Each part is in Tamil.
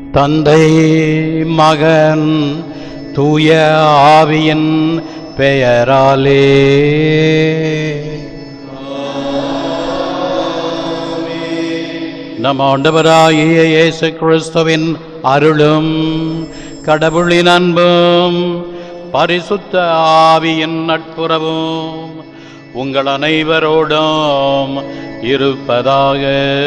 தந்தை மகன் தூய ஆவியின் பெயராலே நம் ஆண்டவராகிய இயேசு கிறிஸ்துவின் அருளும் கடவுளின் அன்பும் பரிசுத்த ஆவியின் நட்புறவும் உங்கள் அனைவரோடும் இருப்பதாக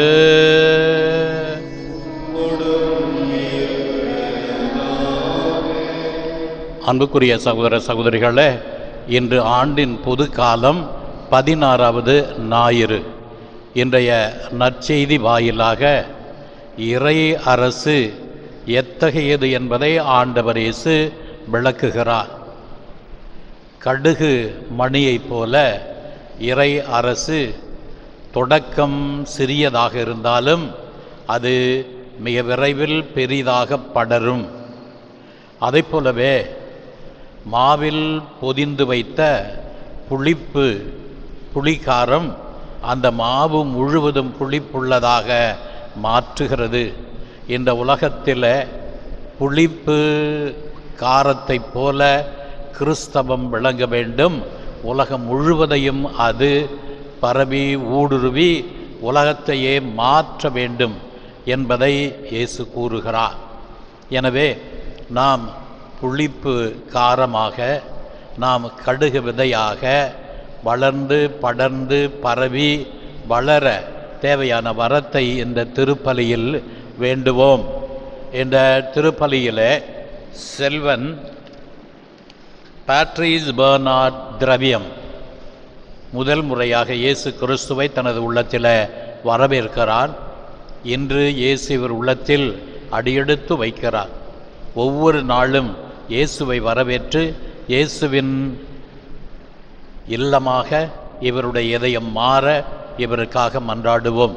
அன்புக்குரிய சகோதர சகோதரிகளே இன்று ஆண்டின் பொது காலம் பதினாறாவது ஞாயிறு இன்றைய நற்செய்தி வாயிலாக இறை அரசு எத்தகையது என்பதை ஆண்டவர் இயேசு விளக்குகிறார் கடுகு மணியைப் போல இறை அரசு தொடக்கம் சிறியதாக இருந்தாலும் அது மிக விரைவில் பெரிதாக படரும் அதைப் போலவே மாவில் பொதிந்து வைத்த புளிப்பு புளிக்காரம் அந்த மாவு முழுவதும் புளிப்புள்ளதாக மாற்றுகிறது இந்த உலகத்தில் புளிப்பு காரத்தைப் போல கிறிஸ்தவம் விளங்க வேண்டும் உலகம் முழுவதையும் அது பரவி ஊடுருவி உலகத்தையே மாற்ற வேண்டும் என்பதை இயேசு கூறுகிறார் எனவே நாம் புளிப்பு காரமாக நாம் கடுகு விதையாக வளர்ந்து படர்ந்து பரவி வளர தேவையான வரத்தை இந்த திருப்பலியில் வேண்டுவோம் இந்த திருப்பலியில் செல்வன் பேட்ரிஸ் பர்னார்ட் திரவியம் முதல் முறையாக இயேசு கிறிஸ்துவை தனது உள்ளத்தில் வரவேற்கிறார் இன்று இயேசு இவர் உள்ளத்தில் அடியெடுத்து வைக்கிறார் ஒவ்வொரு நாளும் இயேசுவை வரவேற்று இயேசுவின் இல்லமாக இவருடைய இதயம் மாற இவருக்காக மன்றாடுவோம்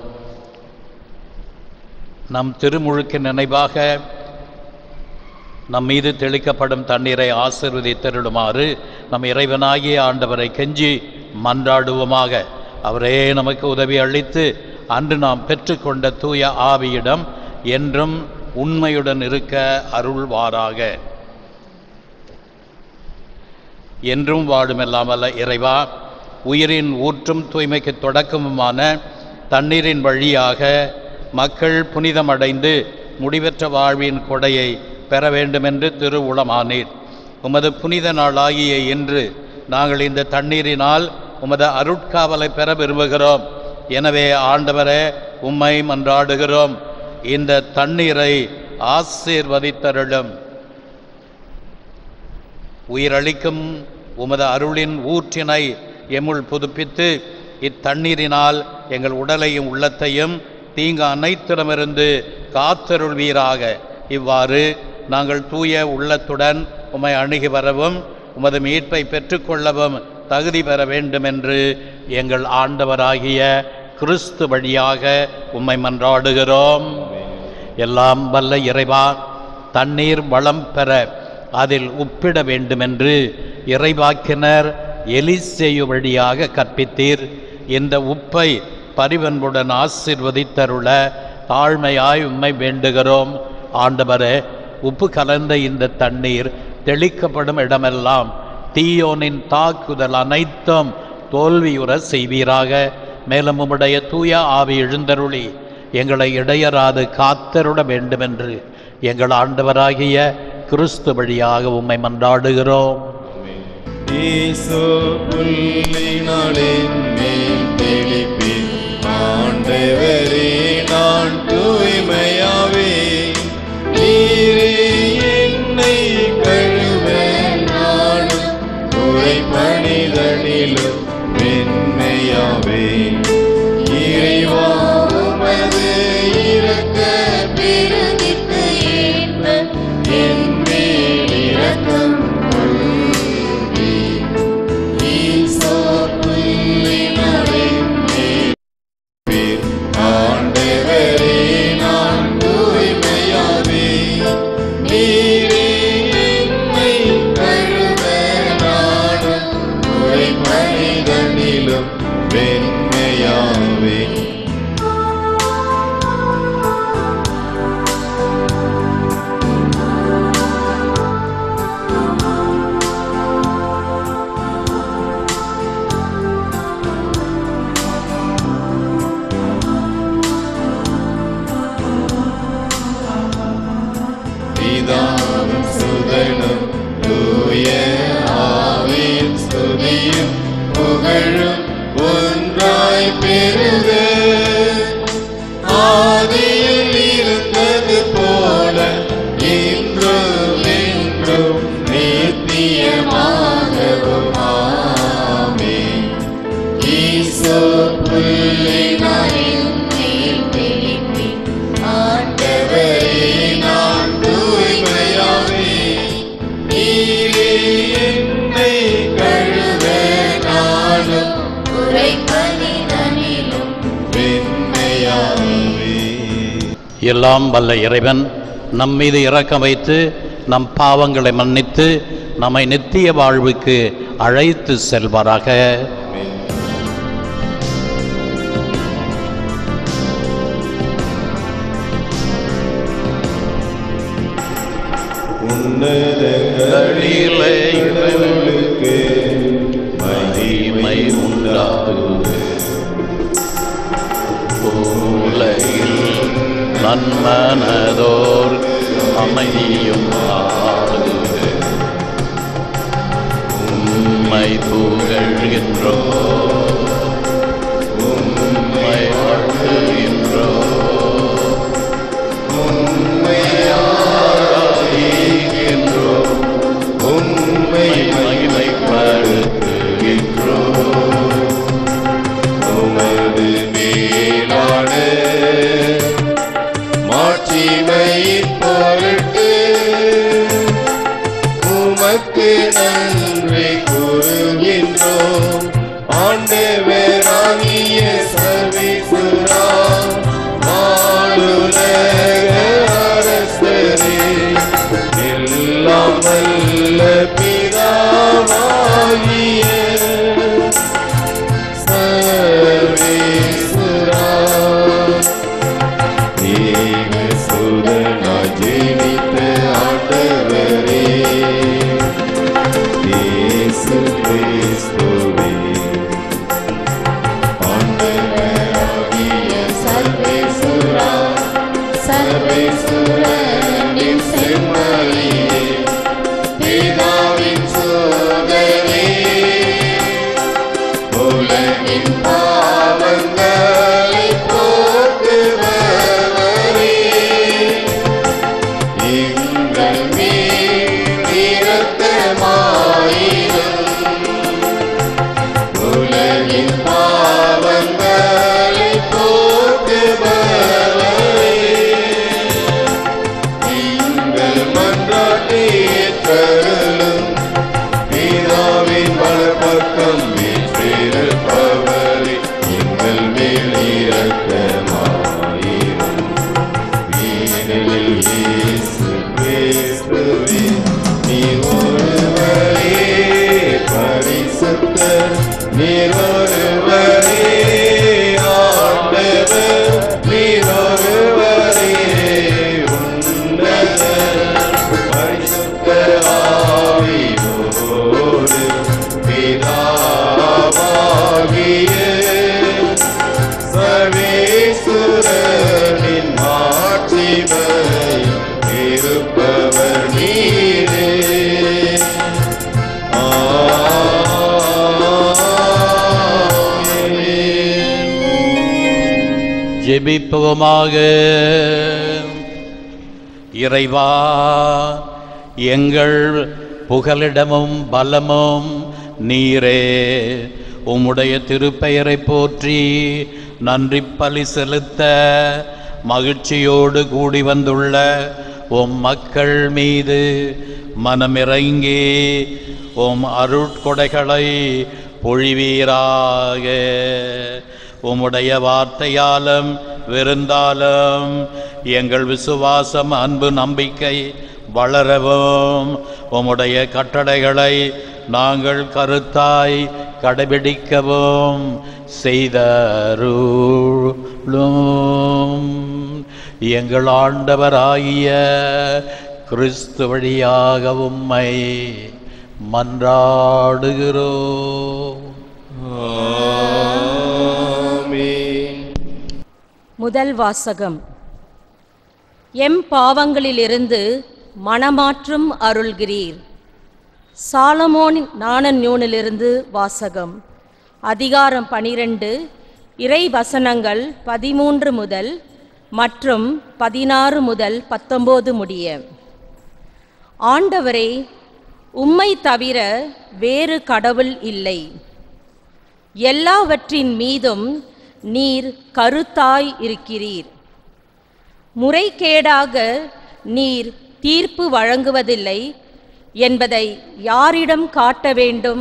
நம் திருமுழுக்கு நினைவாக நம் மீது தெளிக்கப்படும் தண்ணீரை ஆசிர்வதித்தருளுமாறு நம் இறைவனாகிய ஆண்டவரை கெஞ்சி மன்றாடுவோமாக அவரே நமக்கு உதவி அளித்து அன்று நாம் பெற்றுக்கொண்ட தூய ஆவியிடம் என்றும் உண்மையுடன் இருக்க அருள்வாராக என்றும் வாழுமெல்லாமல்ல இறைவா உயிரின் ஊற்றும் தூய்மைக்கு தொடக்கமுமான தண்ணீரின் வழியாக மக்கள் புனிதமடைந்து முடிவற்ற வாழ்வின் கொடையை பெற வேண்டுமென்று திருவுளமானீர் உமது புனித நாளாகிய இன்று நாங்கள் இந்த தண்ணீரினால் உமது அருட்காவலை பெற விரும்புகிறோம் எனவே ஆண்டவரே உம்மை மன்றாடுகிறோம் இந்த தண்ணீரை ஆசீர்வதித்தருளும் உயிரளிக்கும் உமது அருளின் ஊற்றினை எமுள் புதுப்பித்து இத்தண்ணீரினால் எங்கள் உடலையும் உள்ளத்தையும் தீங்கு அனைத்திடமிருந்து காத்தருள்வீராக இவ்வாறு நாங்கள் தூய உள்ளத்துடன் உம்மை அணுகி வரவும் உமது மீட்பை பெற்றுக்கொள்ளவும் தகுதி பெற வேண்டுமென்று எங்கள் ஆண்டவராகிய கிறிஸ்து வழியாக உம்மை மன்றாடுகிறோம் எல்லாம் வல்ல இறைவா தண்ணீர் வளம் பெற அதில் உப்பிட வேண்டுமென்று இறைவாக்கினர் எலிசேயு வழியாக கற்பித்தீர் இந்த உப்பை பரிவன்புடன் ஆசிர்வதித்தருள தாழ்மையாய் உம்மை வேண்டுகிறோம் ஆண்டவரே உப்பு கலந்த இந்த தண்ணீர் தெளிக்கப்படும் இடமெல்லாம் தீயோனின் தாக்குதல் அனைத்தும் தோல்வியுற செய்வீராக மேலும் உம்முடைய தூய ஆவி எழுந்தருளி எங்களை இடையராது காத்தருட வேண்டுமென்று எங்கள் ஆண்டவராகிய கிறிஸ்து வழியாக உம்மை மன்றாடுகிறோம் ஈசோ புல்லினாலின் மேல் தெளிப்பீர் ஆண்டவரே நான் தூய்மையாவே நீரே என்னை கழுவ நானும் துறை பணிதனிலும் மென்மையாவே இறைவா உமது இரக்க பெருகிற்கு ஏற்ப என் மேல் இரக்கம் கொள்வீர். ஈசோ புல்லினாலின் மேல் பேர் ஆண்டவரே நான் தூய்மையாவே நீரே என்னை கழுவ நாடும் துறை மனிதனிலும் வெண்மை பிதாவும் சுதனும் தூய ஆவியின் ஸ்துதியும் புகழும் ஒன்றாய் பெருக ஆதியில் இருந்தது போல இன்றும் என்றும் நித்தியமாகவும் ஆமென் ஈசோ புள்ளினாரின் ஆண்டவரே நான் தூய்மையாவே நீரே என்னை கழுவ நானும் வெண்மையாவே எல்லாம் வல்ல இறைவன் நம் மீது இரக்கம் வைத்து நம் பாவங்களை மன்னித்து நம்மை நித்திய வாழ்வுக்கு அழைத்து செல்வாராக உன்னதங்களிலே இறைவனுக்கு மகிமை உண்டாகுக உலகில் நன்மனதோர் அமைதியும் ஆகுக உம்மை புகழ்கின்றோ உம்மை வாழ்த்துகின்றோ உண்மை ஆராதிக்கின்றோ உண்மை மகிமைப்படுத்துகின்றோ உமது மேலான மாட்சிமையின் பொருட்டு உமக்கு நன்றி கூறுகின்றோம் ஆண்டவராகிய சர்வேசுரா மாடுலக அரசரே எல்லாம் வல்ல பிதாவாகிய சர்வேசுரா ஏக சுதனாய் ஜீவித்த ஆண்டவரே இயேசு கிறிஸ்துவே ஆண்டவராகிய சர்வேசுரா சர்வேசுரனின் செம்மறியே பிதாவின் சோதரே உலகின் பாவங்களை போக்குபவரே எங்கள் மேல் இரக்கமாயிரும் உலகின் பாவங்களை போக்குபவரே எங்கள் மன்றாட்டை ஏற்றருளும் பிதாவின் வலப்பக்கம் வீற்றிருப்பவரே எங்கள் மேல் இரக்கமாயிரும் ஏனெனில் இயேசு கிறிஸ்துவே நீ ஒருவரே பரிசுத்தர் நீர் ஒருவரே ஆண்டவர் நீர் ஒருவரே உன்னதர் பரிசுத்த ஆவியோடு பிதாவாகிய சர்வேசுரனின் மாட்சிமை இருப்பவர் நீரே ஆமென். ஜெபிப்போமாக இறைவா எங்கள் புகலிடமும் பலமும் நீரே உம்முடைய திருப்பெயரை போற்றி நன்றி பலி செலுத்த மகிழ்ச்சியோடு கூடி வந்துள்ள உம் மக்கள் மீது மனமிறங்கி உம் அருட்கொடைகளை பொழிவீராக உம்முடைய வார்த்தையாலும் விருந்தாலும் எங்கள் விசுவாசம் அன்பு நம்பிக்கை வளரவும் உம்முடைய கட்டளைகளை நாங்கள் கருத்தாய் கடைபிடிக்கவும் செய்தருளும் எங்கள் ஆண்டவராகிய கிறிஸ்து வழியாக உம்மை மன்றாடுகிறோம் ஆமென். முதல் வாசகம் எம் பாவங்களிலிருந்து மனமாற்றும் அருள்கிறீர் சாலமோனின் ஞானநூலிலிருந்து வாசகம் அதிகாரம் பனிரெண்டு இறை வசனங்கள் பதிமூன்று முதல் மற்றும் பதினாறு முதல் பத்தொம்போது முடிய ஆண்டவரே உம்மை தவிர வேறு கடவுள் இல்லை எல்லாவற்றின் மீதும் நீர் கருத்தாய் இருக்கிறீர் முறைகேடாக நீர் தீர்ப்பு வழங்குவதில்லை என்பதை யாரிடம் காட்ட வேண்டும்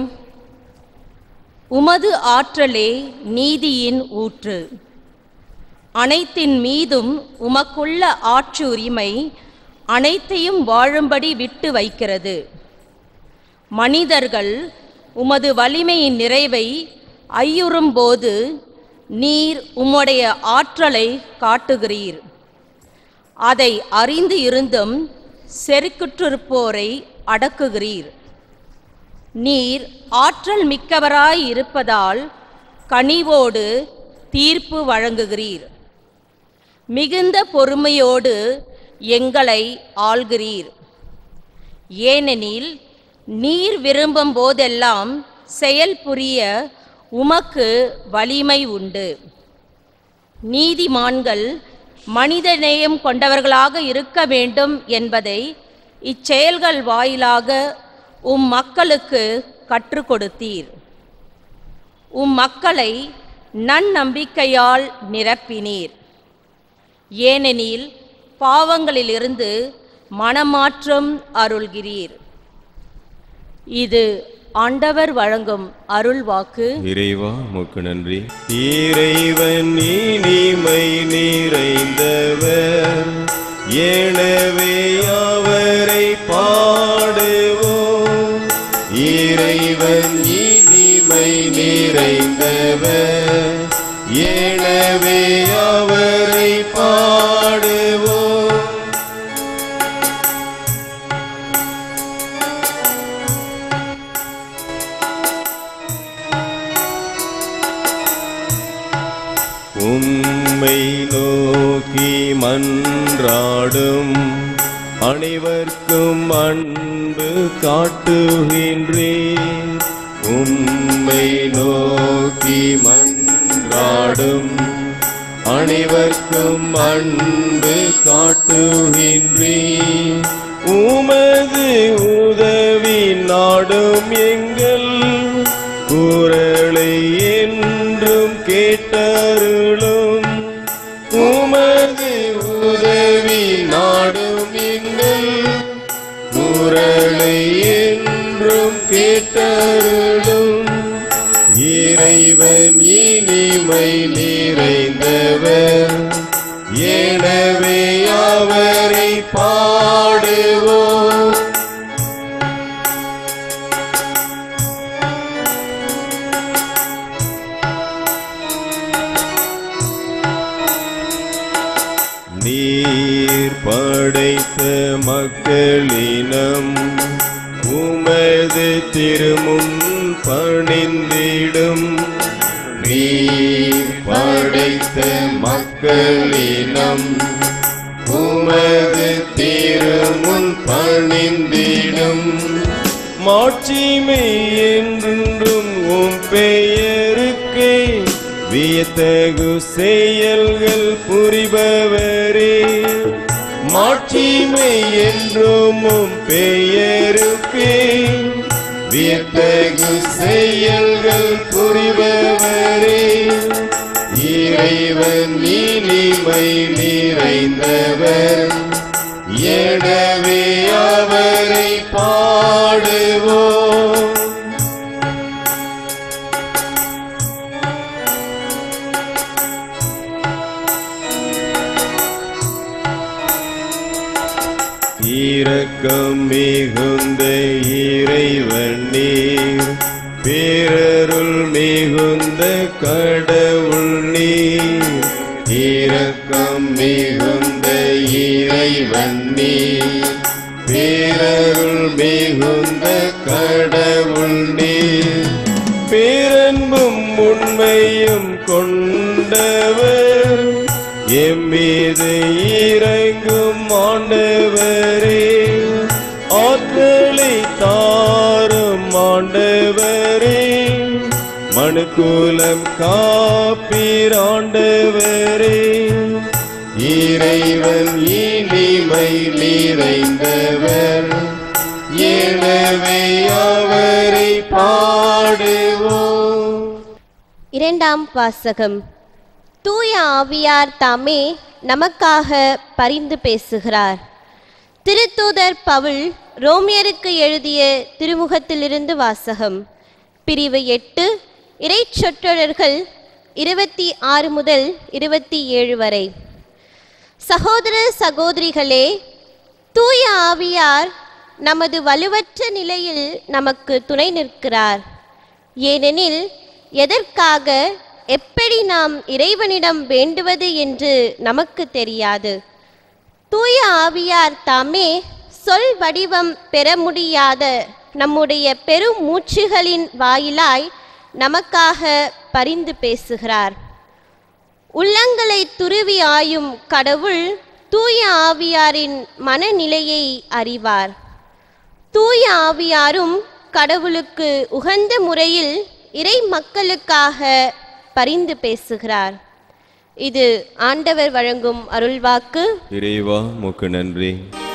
உமது ஆற்றலே நீதியின் ஊற்று அனைத்தின் மீதும் உமக்குள்ள ஆட்சி உரிமை அனைத்தையும் வாழும்படி விட்டு வைக்கிறது மனிதர்கள் உமது வலிமையின் நிறைவை ஐயுறும்போது நீர் உம்முடைய ஆற்றலை காட்டுகிறீர் அதை அறிந்து இருந்தும் செருக்குற்றிருப்போரை அடக்குகிறீர் நீர் ஆற்றல் மிக்கவராய் இருப்பதால் கனிவோடு தீர்ப்பு வழங்குகிறீர் மிகுந்த பொறுமையோடு எங்களை ஆள்கிறீர் ஏனெனில் நீர் விரும்பும் போதெல்லாம் செயல் புரிய உமக்கு வலிமை உண்டு நீதிமான்கள் மனிதநேயம் கொண்டவர்களாக இருக்க வேண்டும் என்பதை இச்செயல்கள் வாயிலாக உம் மக்களுக்கு கற்றுக் கொடுத்தீர் உம் மக்களை நன்னம்பிக்கையால் நிரப்பினீர் ஏனெனில் பாவங்களிலிருந்து மனமாற்றம் அருள்கிறீர் இது ஆண்டவர் வழங்கும் அருள்வாக்கு இறைவா உமக்கு நன்றி இறைவன் இனிமை நிறைந்தவர் எனவே அவரை பாடுவோம் இறைவன் இனிமை நிறைந்தவர் எனவே அவரை பாடுவோம் உம்மை நோக்கி மன்றாடும் அனைவர்க்கும் அன்பு காட்டுகின்றேன் உம்மை நோக்கி மன்றாடும் அனைவர்க்கும் அன்பு காட்டுகின்றேன் உமது உதவி நாடும் எங்கள் குரலை என்றும் கேட்டருளும் உமது உதவி நாடும் எங்கள் குரலை என்றும் கேட்டருளும் இறைவன் இனிமை நிறைந்தவர் எனவே அவரை பாடுவோம் நீர் படைத்த மக்களினம் உமது திருமுன் பணிந்திடும் நீர் படைத்த மக்களினம் உமது திருமுன் பணிந்திடும் மாட்சிமை என்றும் உம் பெயருக்கே வியத்தகு செயல்கள் புரிபவரே மாட்சிமை என்றும் உம் பெயருக்கே வியத்தகு செயல்கள் புரிபவரே இறைவன் இனிமை நிறைந்தவர் எனவே அவரை பாடுவோம் இரக்கம் மிகுந்த இறைவன் நீர் பேரருள் மிகுந்த கடவுள் நீர் இரக்கம் மிகுந்த இறைவன் நீர் பேரருள் மிகுந்த கடவுள் நீர் பேரன்பும் உண்மையும் கொண்டவர் எம்மீது இறங்கும் ஆண்டவரே மனுக்குலம் காப்பீராண்டவரே இறைவன் இனிமை நிறைந்தவர் எனவே அவரை பாடுவோம் இரண்டாம் வாசகம் தூய ஆவியார் தாமே நமக்காக பரிந்து பேசுகிறார் திருத்தூதர் பவுல் ரோமியருக்கு எழுதிய திருமுகத்திலிருந்து வாசகம் பிரிவு எட்டு இறைச்சொற்றொடர்கள் இருபத்தி ஆறு முதல் இருபத்தி ஏழு வரை சகோதர சகோதரிகளே தூய ஆவியார் நமது வலுவற்ற நிலையில் நமக்கு துணை நிற்கிறார் ஏனெனில் எதற்காக எப்படி நாம் இறைவனிடம் வேண்டுவது என்று நமக்கு தெரியாது தூய ஆவியார் தாமே சொல் வடிவம் பெற முடியாத நம்முடைய பெரும் மூச்சுகளின் வாயிலாய் நமக்காக பரிந்து பேசுகிறார் உள்ளங்களை துருவி ஆயும் கடவுள் தூய ஆவியாரின் மனநிலையை அறிவார் தூய ஆவியாரும் கடவுளுக்கு உகந்த முறையில் இறை மக்களுக்காக பரிந்து பேசுகிறார் இது ஆண்டவர் வழங்கும் அருள்வாக்கு இறைவா முக்கு நன்றி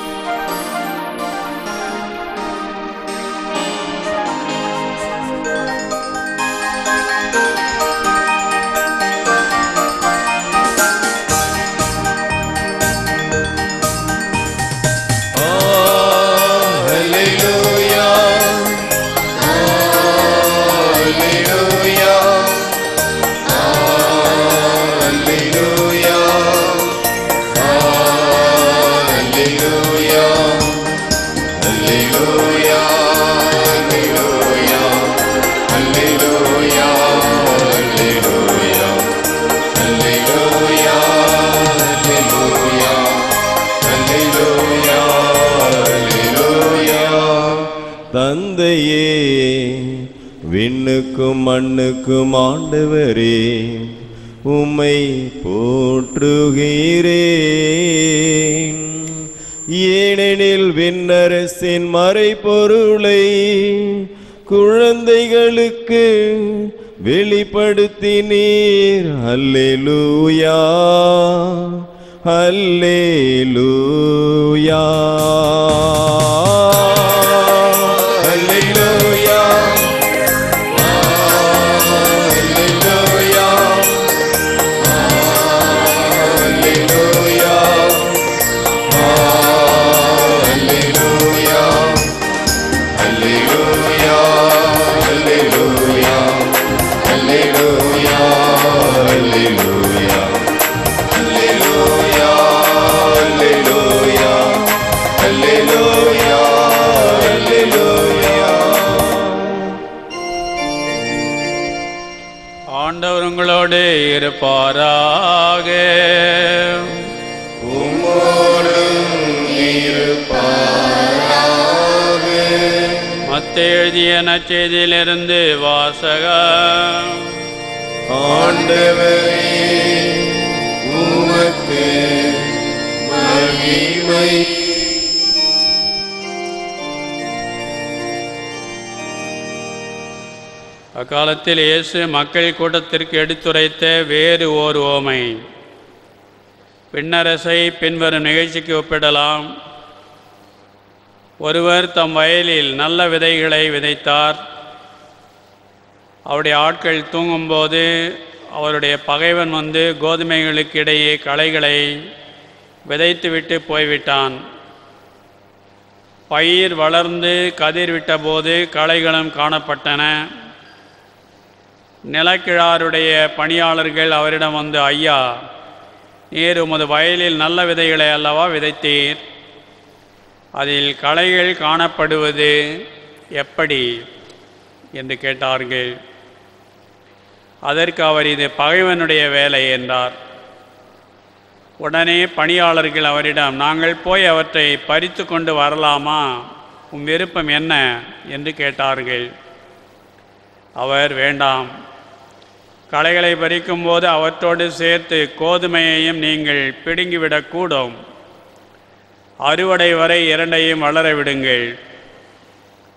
தந்தையே விண்ணுக்கும் மண்ணுக்கும் ஆண்டவரே உம்மை போற்றுகிறேன் ஏனெனில் விண்ணரசின் மறைபொருளை குழந்தைகளுக்கு வெளிப்படுத்தினீர் அல்லேலூயா அல்லேலூயா அல்லேலூயா அல்லேலூயா அல்லேலூயா அல்லேலூயா அல்லேலூயா அல்லேலூயா அல்லேலூயா அல்லேலூயா அல்லேலூயா அல்லேலூயா அல்லேலூயா அல்லேலூயா ஆண்டவர் உங்களோடு இருப்பாராக மத்த எழுதிய நச்செய்தியிலிருந்து வாசகம் ஆண்டவரே உமக்கு மகிமை அக்காலத்தில் இயேசு மக்கள் கூட்டத்திற்கு எடுத்துரைத்த வேறு ஓர் ஓமை பின்னரசை பின்வரும் நிகழ்ச்சிக்கு ஒப்பிடலாம் ஒருவர் தம் வயலில் நல்ல விதைகளை விதைத்தார் அவருடைய ஆட்கள் தூங்கும்போது அவருடைய பகைவன் வந்து கோதுமைகளுக்கு இடையே களைகளை விதைத்துவிட்டு போய்விட்டான் பயிர் வளர்ந்து கதிர் விட்டபோது களைகளும் காணப்பட்டன நிலக்கிழாருடைய பணியாளர்கள் அவரிடம் வந்து ஐயா நீர் உமது வயலில் நல்ல விதைகளை அல்லவா விதைத்தீர் அதில் களைகள் காணப்படுவது எப்படி என்று கேட்டார்கள் அதற்கு அவர் இது பகைவனுடைய வேலை என்றார் உடனே பணியாளர்கள் அவரிடம் நாங்கள் போய் அவற்றை பறித்து கொண்டு வரலாமா உம் விருப்பம் என்ன என்று கேட்டார்கள் அவர் வேண்டாம் களைகளை பறிக்கும்போது அவற்றோடு சேர்த்து கோதுமையையும் நீங்கள் பிடுங்கிவிடக்கூடும் அறுவடை வரை இரண்டையும் வளர விடுங்கள்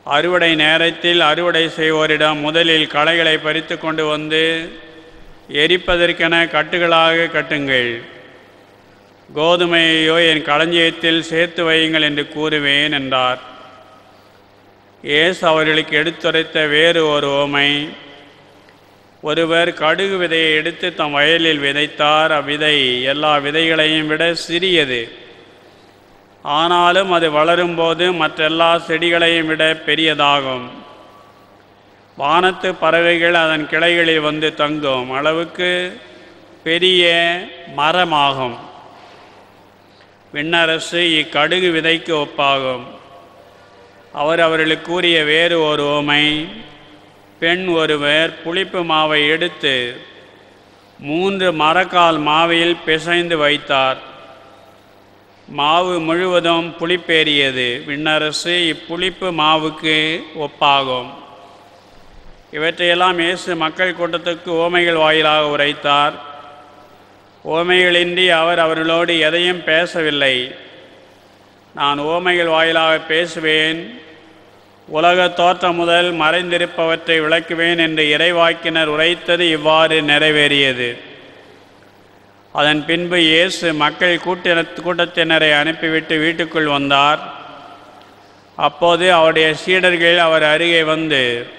அறுவடை நேரத்தில் அறுவடை செய்வோரிடம் முதலில் களைகளை பறித்து கொண்டு வந்து எரிப்பதற்கென கட்டுகளாக கட்டுங்கள் கோதுமையையோ என் களஞ்சியத்தில் சேர்த்து வையுங்கள் என்று கூறுவேன் என்றார் இயேசு அவர்களுக்கு எடுத்துரைத்த வேறு ஒரு ஓமை ஒருவர் கடுகு விதையை எடுத்து தம் வயலில் விதைத்தார் அவ்விதை எல்லா விதைகளையும் விட சிறியது ஆனாலும் அது வளரும்போது மற்றெல்லா செடிகளையும் விட பெரியதாகும் வானத்து பறவைகள் அதன் கிளைகளில் வந்து தங்கும் அளவுக்கு பெரிய மரமாகும் விண்ணரசு இக்கடுகு விதைக்கு ஒப்பாகும் அவர் அவர்களுக்கு கூறிய வேறு ஒரு ஓமை பெண் ஒருவர் புளிப்பு மாவை எடுத்து மூன்று மரக்கால் மாவையில் பிசைந்து வைத்தார் மாவு முழுவதும் புளிப்பேறியது விண்ணரசு இப்புளிப்பு மாவுக்கு ஒப்பாகும் இவற்றையெல்லாம் இயேசு மக்கள் கூட்டத்துக்கு ஓமைகள் வாயிலாக உரைத்தார் ஓமைகளின்றி அவர் அவர்களோடு எதையும் பேசவில்லை நான் ஓமைகள் வாயிலாக பேசுவேன் உலக தோற்றம் முதல் மறைந்திருப்பவற்றை விளக்குவேன் என்று இறைவாக்கினர் உரைத்தது இவ்வாறு நிறைவேறியது அதன் பின்பு இயேசு மக்கள் கூட்டின கூட்டத்தினரை அனுப்பிவிட்டு வீட்டுக்குள் வந்தார் அப்போது அவருடைய சீடர்கள் அவர் அருகே வந்து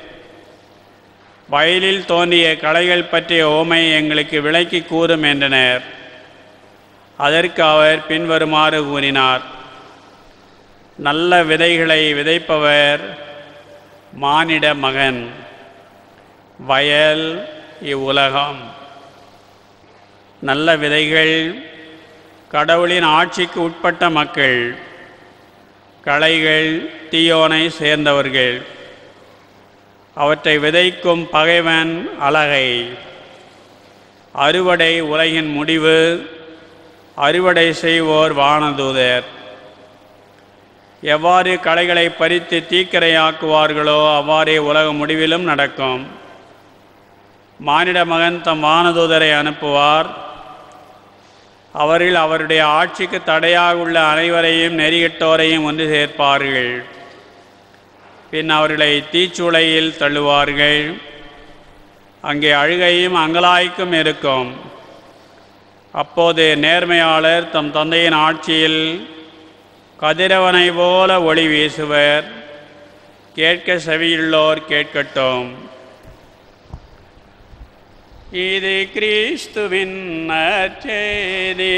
வயலில் தோன்றிய களைகள் பற்றிய ஓமை எங்களுக்கு விளக்கி கூறும் என்றனர் அதற்கு அவர் பின்வருமாறு கூறினார் நல்ல விதைகளை விதைப்பவர் மானிட மகன் வயல் இவ்வுலகம் நல்ல விதைகள் கடவுளின் ஆட்சிக்கு உட்பட்ட மக்கள் களைகள் தீயோனை சேர்ந்தவர்கள் அவற்றை விதைக்கும் பகைவன் அழகை அறுவடை உலகின் முடிவு அறுவடை செய்வோர் வானதூதர் எவ்வாறு களைகளை பறித்து தீக்கிரையாக்குவார்களோ அவ்வாறே உலக முடிவிலும் நடக்கும் மானிட மகன் தம் வானதூதரை அனுப்புவார் அவர்கள் அவருடைய ஆட்சிக்கு தடையாக உள்ள அனைவரையும் நெறியிட்டோரையும் ஒன்று சேர்ப்பார்கள் பின் அவர்களை தீச்சூளையில் தள்ளுவார்கள் அங்கே அழுகையும் அங்கலாய்க்கும் இருக்கும் அப்போது நேர்மையாளர் தம் தந்தையின் ஆட்சியில் கதிரவனை போல ஒளி வீசுவர் கேட்க செவியுள்ளோர் கேட்கட்டும் இது கிறிஸ்துவின் நற்செய்தி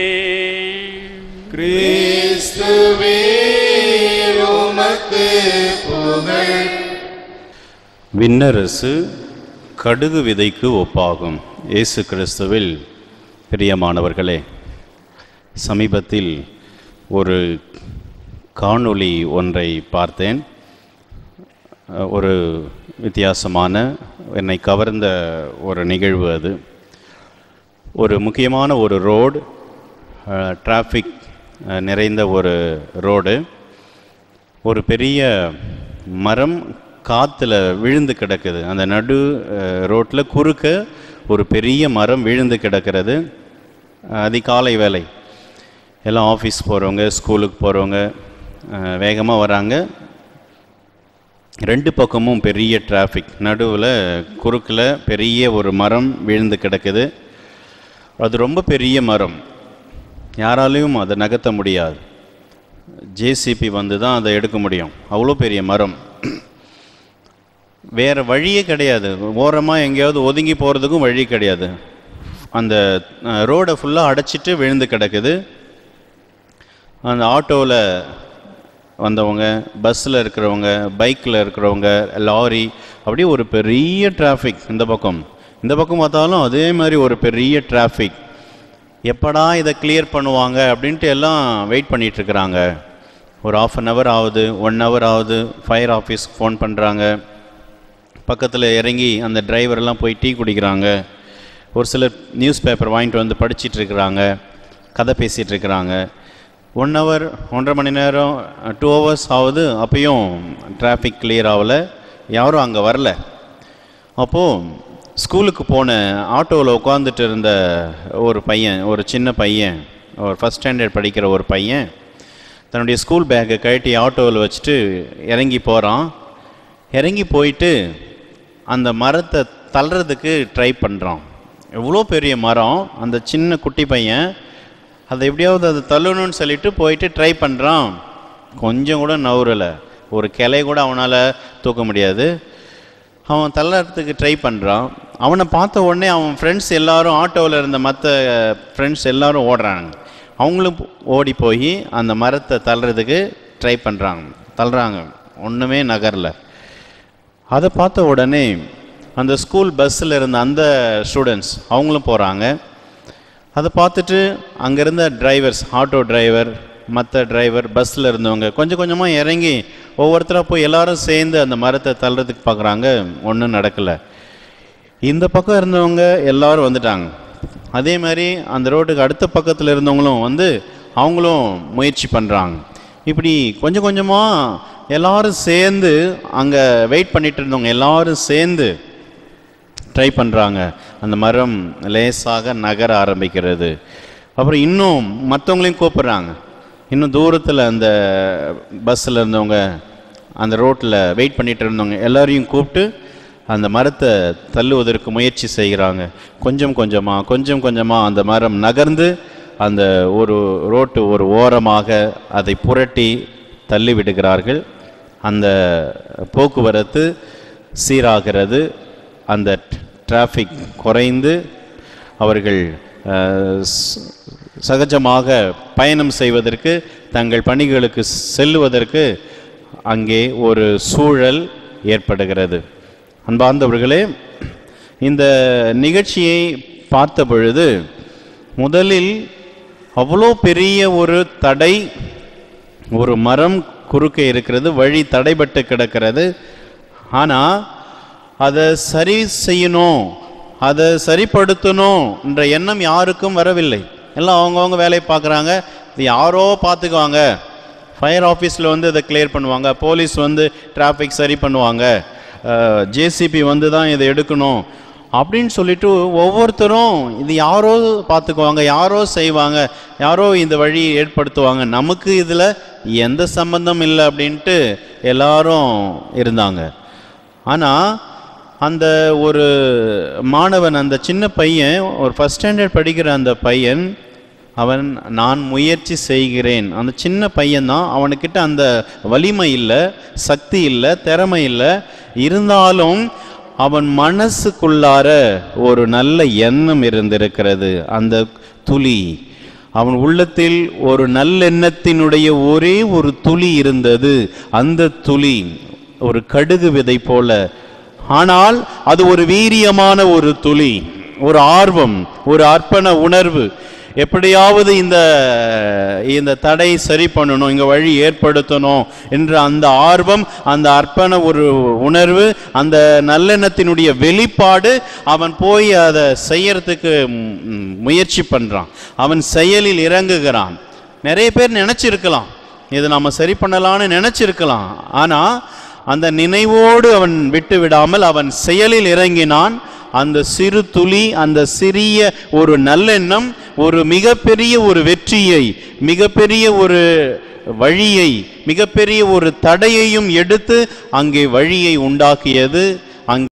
கிறிஸ்துவே உமக்கு புகழ் விண்ணரசு கடுகு விதைக்கு ஒப்பாகும் இயேசு கிறிஸ்துவில் பிரியமானவர்களே சமீபத்தில் ஒரு காணொளி ஒன்றை பார்த்தேன் அஹ், ஒரு வித்தியாசமான என்னை கவர்ந்த ஒரு நிகழ்வு அது ஒரு முக்கியமான ஒரு ரோடு டிராஃபிக் நிறைந்த ஒரு ரோடு ஒரு பெரிய மரம் காற்றுல விழுந்து கிடக்குது அந்த நடு ரோட்டில் குறுக்க ஒரு பெரிய மரம் விழுந்து கிடக்கிறது அஹ், அதிகாலை வேலை எல்லாம் ஆஃபீஸ் போகிறவங்க ஸ்கூலுக்கு போகிறவங்க வேகமாக வராங்க ரெண்டு பக்கமும் பெரிய டிராஃபிக் நடுவில் குறுக்கில் பெரிய ஒரு மரம் விழுந்து கிடக்குது அது ரொம்ப பெரிய மரம் யாராலையும் அதை நகர்த்த முடியாது ஜேசிபி வந்து தான் அதை எடுக்க முடியும் அவ்வளோ பெரிய மரம் வேறு வழியே கிடையாது ஓரமாக எங்கேயாவது ஒதுங்கி போகிறதுக்கும் வழி கிடையாது அந்த ரோடை ஃபுல்லாக அடைச்சிட்டு விழுந்து கிடக்குது அந்த ஆட்டோவில் வந்தவங்க பஸ்ஸில் இருக்கிறவங்க பைக்கில் இருக்கிறவங்க லாரி அப்படியே ஒரு பெரிய டிராஃபிக் இந்த பக்கம் இந்த பக்கம் பார்த்தாலும் அதே மாதிரி ஒரு பெரிய டிராஃபிக் எப்படா இதை கிளியர் பண்ணுவாங்க அப்படின்ட்டு எல்லாம் வெயிட் பண்ணிகிட்ருக்குறாங்க ஒரு ஆஃப் அன் ஹவர் ஆகுது ஒன் ஹவர் ஆகுது ஃபயர் ஆஃபீஸ்க்கு ஃபோன் பண்ணுறாங்க பக்கத்தில் இறங்கி அந்த டிரைவர்லாம் போய் டீ குடிக்கிறாங்க ஒரு சிலர் நியூஸ் பேப்பர் வாங்கிட்டு வந்து படிச்சிட்டு இருக்கிறாங்க கதை பேசிகிட்டு இருக்கிறாங்க ஒன் ஹவர் ஒன்றரை மணி நேரம் டூ ஹவர்ஸ் ஆகுது அப்பயும் டிராஃபிக் கிளியர் ஆகலை யாரும் அங்கே வரல அப்போது ஸ்கூலுக்கு போன ஆட்டோவில் உட்காந்துட்டு இருந்த ஒரு பையன் ஒரு சின்ன பையன் ஒரு ஃபஸ்ட் ஸ்டாண்டர்ட் படிக்கிற ஒரு பையன் தன்னுடைய ஸ்கூல் பேக்கை கழட்டி ஆட்டோவில் வச்சுட்டு இறங்கி போகிறான் இறங்கி போயிட்டு அந்த மரத்தை தள்ளுறதுக்கு ட்ரை பண்ணுறான் எவ்வளோ பெரிய மரம் அந்த சின்ன குட்டி பையன் அதை எப்படியாவது அதை தள்ளணும்னு சொல்லிட்டு போயிட்டு ட்ரை பண்ணுறான் கொஞ்சம் கூட நவுறலை ஒரு கிளை கூட அவனால் தூக்க முடியாது அவன் தள்ளறதுக்கு ட்ரை பண்ணுறான் அவனை பார்த்த உடனே அவன் ஃப்ரெண்ட்ஸ் எல்லாரும் ஆட்டோவில் இருந்த மற்ற ஃப்ரெண்ட்ஸ் எல்லாரும் ஓடுறாங்க அவங்களும் ஓடி போய் அந்த மரத்தை தள்ளுறதுக்கு ட்ரை பண்ணுறாங்க தள்ளுறாங்க ஒன்றுமே நகரல அதை பார்த்த உடனே அந்த ஸ்கூல் பஸ்ஸில் இருந்த அந்த ஸ்டூடெண்ட்ஸ் அவங்களும் போகிறாங்க அதை பார்த்துட்டு அங்கே இருந்த டிரைவர்ஸ் ஆட்டோ டிரைவர் மற்ற டிரைவர் பஸ்ஸில் இருந்தவங்க கொஞ்சம் கொஞ்சமாக இறங்கி ஒவ்வொருத்தராக போய் எல்லாரும் சேர்ந்து அந்த மரத்தை தள்ளுறதுக்கு பார்க்குறாங்க ஒன்றும் நடக்கலை இந்த பக்கம் இருந்தவங்க எல்லாரும் வந்துட்டாங்க அதே மாதிரி அந்த ரோட்டுக்கு அடுத்த பக்கத்தில் இருந்தவங்களும் வந்து அவங்களும் முயற்சி பண்ணுறாங்க இப்படி கொஞ்சம் கொஞ்சமாக எல்லாரும் சேர்ந்து அங்கே வெயிட் பண்ணிட்டு இருந்தவங்க எல்லாரும் சேர்ந்து ட்ரை பண்ணுறாங்க அந்த மரம் லேசாக நகர ஆரம்பிக்கிறது அப்புறம் இன்னும் மற்றவங்களையும் கூப்பிடுறாங்க இன்னும் தூரத்தில் அந்த பஸ்ஸில் இருந்தவங்க அந்த ரோட்டில் வெயிட் பண்ணிட்டு இருந்தவங்க எல்லாரையும் கூப்பிட்டு அந்த மரத்தை தள்ளுவதற்கு முயற்சி செய்கிறாங்க கொஞ்சம் கொஞ்சமாக கொஞ்சம் கொஞ்சமாக அந்த மரம் நகர்ந்து அந்த ஒரு ரோட்டு ஒரு ஓரமாக அதை புரட்டி தள்ளி விடுகிறார்கள் அந்த போக்குவரத்து சீராகிறது அந்த டிராஃபிக் குறைந்து அவர்கள் அஹ், ச- சகஜமாக பயணம் செய்வதற்கு தங்கள் பணிகளுக்கு செல்லுவதற்கு அங்கே ஒரு சூழல் ஏற்படுகிறது அன்பார்ந்தவர்களே இந்த நிகழ்ச்சியை பார்த்த பொழுது முதலில் அவ்வளோ பெரிய ஒரு தடை ஒரு மரம் குறுக்கே இருக்கிறது வழி தடைபட்டு கிடக்கிறது ஆனால் அதை சரி செய்யணும் அதை சரிப்படுத்தணும் என்ற எண்ணம் யாருக்கும் வரவில்லை எல்லாம் அவங்கவுங்க வேலையை பார்க்குறாங்க இது யாரோ பார்த்துக்குவாங்க ஃபயர் ஆஃபீஸில் வந்து இதை கிளியர் பண்ணுவாங்க போலீஸ் வந்து டிராஃபிக் சரி பண்ணுவாங்க ஜேசிபி வந்து தான் இதை எடுக்கணும் அப்படின்னு சொல்லிட்டு ஒவ்வொருத்தரும் இது யாரோ பார்த்துக்குவாங்க யாரோ செய்வாங்க யாரோ இந்த வழி ஏற்படுத்துவாங்க நமக்கு இதில் எந்த சம்பந்தம் இல்லை அப்படின்ட்டு எல்லாரும் இருந்தாங்க ஆனால் அந்த ஒரு மாணவன் அந்த சின்ன பையன் ஒரு ஃபஸ்ட் ஸ்டாண்டர்ட் படிக்கிற அந்த பையன் அவன் நான் முயற்சி செய்கிறேன் அந்த சின்ன பையன்தான் அவனுக்கிட்ட அந்த வலிமை இல்லை சக்தி இல்லை திறமை இல்லை இருந்தாலும் அவன் மனசுக்குள்ளார ஒரு நல்ல எண்ணம் இருந்திருக்கிறது அந்த துளி அவன் உள்ளத்தில் ஒரு நல்லெண்ணத்தினுடைய ஒரே ஒரு துளி இருந்தது அந்த துளி ஒரு கடுகு விதை போல ஆனால் அது ஒரு வீரியமான ஒரு துளி ஒரு ஆர்வம் ஒரு அர்ப்பண உணர்வு எப்படியாவது இந்த இந்த தடை சரி பண்ணணும் இங்க வழி ஏற்படுத்தணும் என்ற அந்த ஆர்வம் அந்த அர்ப்பண ஒரு உணர்வு அந்த நல்லெண்ணத்தினுடைய வெளிப்பாடு அவன் போய் அதை செய்யறதுக்கு ம், முயற்சி பண்றான் அவன் செயலில் இறங்குகிறான் நிறைய பேர் நினைச்சிருக்கலாம் இது நம்ம சரி பண்ணலாம்னு நினைச்சிருக்கலாம் ஆனா அந்த நினைவோடு அவன் விட்டு விடாமல் அவன் செயலில் இறங்கினான் அந்த சிறு துளி அந்த சிறிய ஒரு நல்லெண்ணம் ஒரு மிகப்பெரிய ஒரு வெற்றியை மிகப்பெரிய ஒரு வழியை மிகப்பெரிய ஒரு தடையையும் எடுத்து அங்கே வழியை உண்டாக்கியது